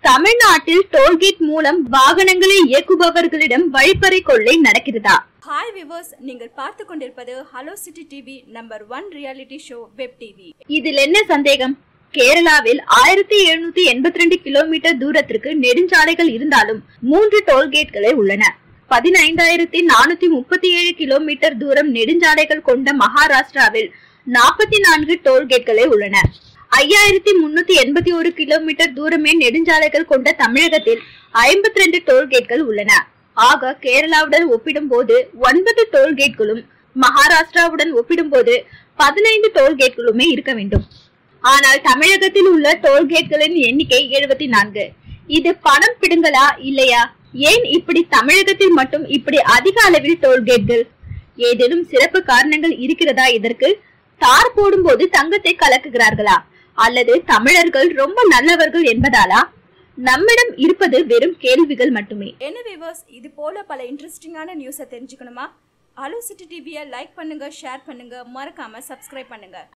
தமிழ்நாட்டில் டோல்கேட் மூலம் வாகனங்களை இயக்குபவர்களிடம் வழிப்பறை கொள்ளை நடக்கிறதா ஹாய் விவர்ஸ் நீங்கள் பார்த்து கொண்டிருப்பது hello city TV number one reality show web TV இதில் என்ன சந்தேகம் கேரளாவில் ஆயிரத்தி எழுநூத்தி எண்பத்தி ரெண்டு கிலோமீட்டர் தூரத்திற்கு நெடுஞ்சாலைகள் இருந்தாலும் மூன்று டோல்கேட்களே உள்ளன பதினைந்தாயிரத்தி நானூத்தி முப்பத்தி ஏழு கிலோமீட்டர் தூரம் நெடுஞ்சாலைகள் கொண்ட மகாராஷ்டிராவில் நாற்பத்தி நான்கு டோல்கேட்களே உள்ளன ஐயாயிரத்தி முன்னூத்தி எண்பத்தி ஒரு கிலோமீட்டர் தூரமே நெடுஞ்சாலைகள் கொண்ட தமிழகத்தில் ஐம்பத்தி ரெண்டு டோல்கேட்கள் உள்ளன ஆக கேரளாவுடன் ஒப்பிடும்போது ஒன்பது டோல்கேட்களும் மகாராஷ்டிராவுடன் ஒப்பிடும்போது பதினைந்து டோல்கேட்களுமே இருக்க வேண்டும் ஆனால் தமிழகத்தில் உள்ள டோல்கேட்களின் எண்ணிக்கை எழுபத்தி நான்கு இது பணம் பிடுங்களா இல்லையா ஏன் இப்படி தமிழகத்தில் மட்டும் இப்படி அதிக அளவில் டோல்கேட்கள் ஏதேனும் சிறப்பு காரணங்கள் இருக்கிறதா இதற்கு தார் போடும்போது தங்கத்தை கலக்குகிறார்களா அல்லது தமிழர்கள் ரொம்ப நல்லவர்கள் என்பதாலா நம்மிடம் இருப்பது வெறும் கேள்விகள் மட்டுமே என்ன விவர்ஸ் இது போல பல இன்ட்ரெஸ்டிங்கான நியூஸை தெரிஞ்சுக்கணுமா ஹலோ சிட்டி டிவியை லைக் பண்ணுங்க ஷேர் பண்ணுங்க மறக்காம சப்ஸ்கிரைப் பண்ணுங்க